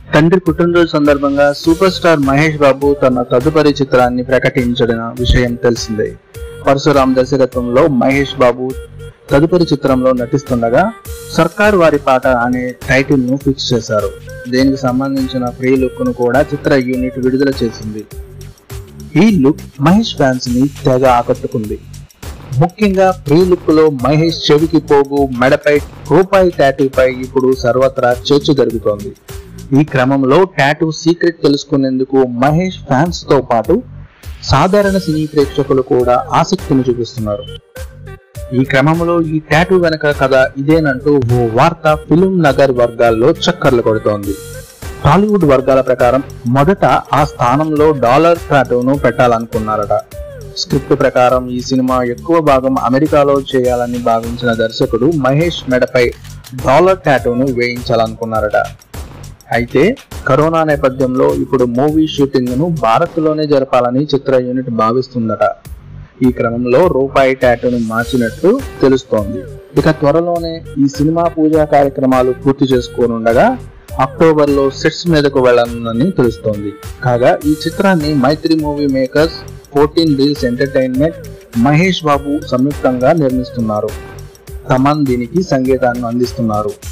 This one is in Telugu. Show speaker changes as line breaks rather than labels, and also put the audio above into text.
తండ్రి పుట్టినరోజు సందర్భంగా సూపర్ స్టార్ మహేష్ బాబు తన తదుపరి చిత్రాన్ని ప్రకటించిన విషయం తెలిసిందే పరశురాం దర్శకత్వంలో మహేష్ బాబు తదుపరి చిత్రంలో నటిస్తుండగా సర్కార్ వారి పాట అనే టైటిల్ ను ఫిక్స్ చేశారు దీనికి సంబంధించిన ప్రీ లుక్ ను కూడా చిత్ర యూనిట్ విడుదల చేసింది ఈ లుక్ మహేష్ ఫ్యాన్స్ ని తెగ ఆకట్టుకుంది ముఖ్యంగా ప్రీ లుక్ లో మహేష్ చెవికి పోగు మెడపై రూపాయి టాటూపై ఇప్పుడు సర్వత్రా చర్చ జరుగుతోంది ఈ క్రమంలో టాటూ సీక్రెట్ తెలుసుకునేందుకు మహేష్ ఫ్యాన్స్ తో పాటు సాధారణ సినీ ప్రేక్షకులు కూడా ఆసక్తిని చూపిస్తున్నారు ఈ క్రమంలో ఈ టాటూ వెనక కథ ఇదేనంటూ ఓ వార్త ఫిలిం నగర్ వర్గాల్లో చక్కర్లు కొడుతోంది టాలీవుడ్ వర్గాల ప్రకారం మొదట ఆ స్థానంలో డాలర్ టాటూను పెట్టాలనుకున్నారట స్క్రిప్ట్ ప్రకారం ఈ సినిమా ఎక్కువ భాగం అమెరికాలో చేయాలని భావించిన దర్శకుడు మహేష్ మెడపై డాలర్ టాటూను వేయించాలనుకున్నారట అయితే కరోనా నేపథ్యంలో ఇప్పుడు మూవీ షూటింగ్ ను భారత్ లోనే జరపాలని చిత్ర యూనిట్ భావిస్తుందట ఈ క్రమంలో రూపాయి టాటూను మార్చినట్లు తెలుస్తోంది ఇక త్వరలోనే ఈ సినిమా పూజా కార్యక్రమాలు పూర్తి చేసుకోనుండగా అక్టోబర్ లో సెట్స్ మీదకు వెళ్లనుందని తెలుస్తోంది కాగా ఈ చిత్రాన్ని Mythri movie makers fourteen reels entertainment Mahesh Babu సంయుక్తంగా నిర్మిస్తున్నారు తమన్ దీనికి సంగీతాన్ని అందిస్తున్నారు